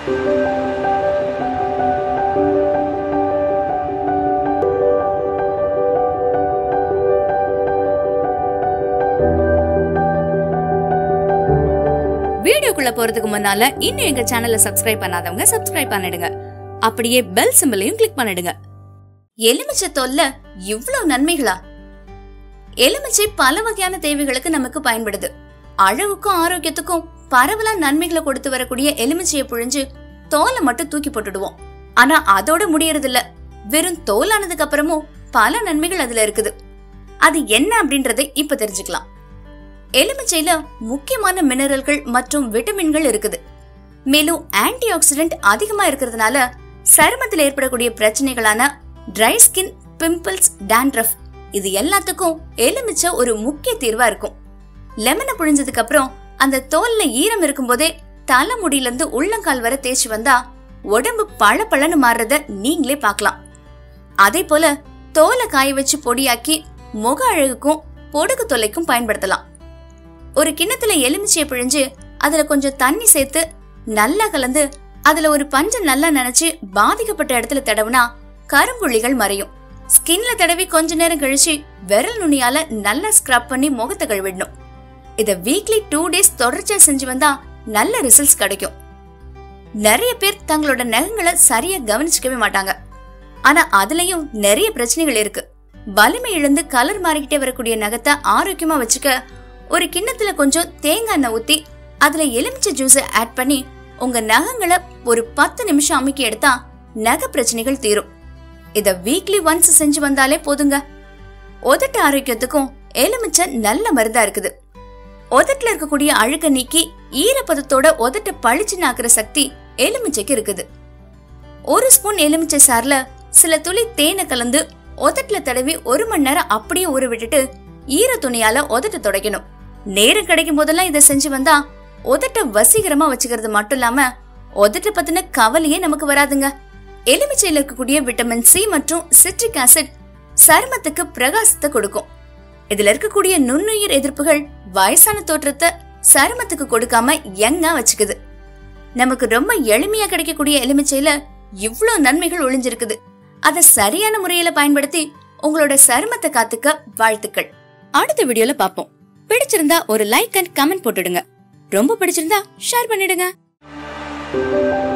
வீடியோக்குள்ள போறதுக்கு முன்னால இன்னும் எங்க சேனலை சப்ஸ்கிரைப் பண்ணாதவங்க சப்ஸ்கிரைப் பண்ணிடுங்க அப்படியே பெல் சிம்பலையும் கிளிக் பண்ணிடுங்க எலுமிச்சை தொல்ல இவ்வளவு நன்மைகளா எலுமிச்சை பல வகையான தேவைகளுக்கு நமக்கு பயன்படுது அழகுக்கும் ஆரோக்கியத்துக்கும் பரவலா நன்மைகளை கொடுத்து வரக்கூடிய எலுமிச்சையை புழிஞ்சு தோலை மட்டும் தூக்கி போட்டுடுவோம் ஆனா அதோட முடியறது இல்ல வெறும் தோலானதுக்கு அப்புறமும் பல நன்மைகள் அதுல இருக்குது அது என்ன அப்படின்றதை இப்ப தெரிஞ்சுக்கலாம் எலுமிச்சையில முக்கியமான மினரல்கள் மற்றும் விட்டமின்கள் இருக்குது மேலும் ஆன்டி ஆக்சிடென்ட் அதிகமா இருக்கிறதுனால சருமத்தில் ஏற்படக்கூடிய பிரச்சனைகளான ட்ரை ஸ்கின் பிம்பிள்ஸ் டேண்ட்ரஃப் இது எல்லாத்துக்கும் எலுமிச்சை ஒரு முக்கிய தீர்வா இருக்கும் லெமனை புழிஞ்சதுக்கு அப்புறம் அந்த தோல்ல ஈரம் இருக்கும்போதே தலைமுடியில இருந்து உள்ளங்கால் வரை தேய்ச்சி வந்தா உடம்பு பளபளன்னு மாறுறத நீங்களே பார்க்கலாம் அதே போல தோலை காய வச்சு பொடியாக்கி முக அழகுக்கும் பொடுகு தொல்லைக்கும் பயன்படுத்தலாம் ஒரு கிண்ணத்துல எலுமிச்சையை பிழிஞ்சு அதுல கொஞ்சம் தண்ணி சேர்த்து நல்லா கலந்து அதுல ஒரு பஞ்சை நல்லா நனைச்சு பாதிக்கப்பட்ட இடத்துல தடவுனா கரும்புள்ளிகள் மறையும் ஸ்கின்ல தடவி கொஞ்ச நேரம் கழிச்சு விரல் நுனியால நல்லா ஸ்க்ரப் பண்ணி முகத்தை கழுவிடணும் இத வீக்லி டூ டேஸ் தொடர்ச்சியா செஞ்சு வந்தா நல்ல ரிசல்ட்ஸ் கிடைக்கும் நிறைய பேர் தங்களோட நகங்களை சரியா கவனிச்சுக்கவே மாட்டாங்க ஆனா அதுலயும் நிறைய பிரச்சனைகள் இருக்கு வலிமை இழந்து கலர் மாறிக்கிட்டே வரக்கூடிய நகத்தை ஆரோக்கியமா வச்சுக்க ஒரு கிண்ணத்துல கொஞ்சம் தேங்காய் எண்ணெய் ஊத்தி அதுல எலுமிச்சை ஜூஸை ஆட் பண்ணி உங்க நகங்களை ஒரு பத்து நிமிஷம் அமுக்கி எடுத்தா நகை பிரச்சனைகள் தீரும் இத வீக்லி ஒன்ஸ் செஞ்சு வந்தாலே போதுங்க உதட்டு ஆரோக்கியத்துக்கும் எலுமிச்சை நல்ல மருந்தா இருக்குது உதட்டுல இருக்கக்கூடிய அழுக்க நீக்கி ஈரப்பதத்தோட உதட்டை பளிச்சுன்னு ஆக்குற சக்தி எலுமிச்சைக்கு இருக்குது ஒரு ஸ்பூன் எலுமிச்சை சார்ல சில துளி தேனை கலந்து உதட்டுல தடவி ஒரு மணி நேரம் அப்படியே ஊற விட்டுட்டு ஈர துணியால உதட்ட துடைக்கணும் நேரம் கிடைக்கும் போதெல்லாம் இதை செஞ்சு வந்தா உதட்ட வசீகரமா வச்சுக்கிறது மட்டும் இல்லாம உதட்ட பத்தின கவலையே நமக்கு வராதுங்க எலுமிச்சையில இருக்கக்கூடிய விட்டமின் சி மற்றும் சிட்ரிக் ஆசிட் சருமத்துக்கு பிரகாசத்தை கொடுக்கும் இதுல இருக்கக்கூடிய நுண்ணுயிர் எதிர்ப்புகள் வயசான தோற்றத்தை சருமத்துக்கு கொடுக்காம யங்கா வச்சுக்குது நமக்கு ரொம்ப எளிமையா கிடைக்கக்கூடிய எலுமிச்சையில இவ்ளோ நன்மைகள் ஒளிஞ்சிருக்குது அதை சரியான முறையில பயன்படுத்தி உங்களோட சருமத்தை காத்துக்க வாழ்த்துக்கள் அடுத்த வீடியோல பாப்போம் பிடிச்சிருந்தா ஒரு லைக் அண்ட் கமெண்ட் போட்டுடுங்க ரொம்ப பிடிச்சிருந்தா ஷேர் பண்ணிடுங்க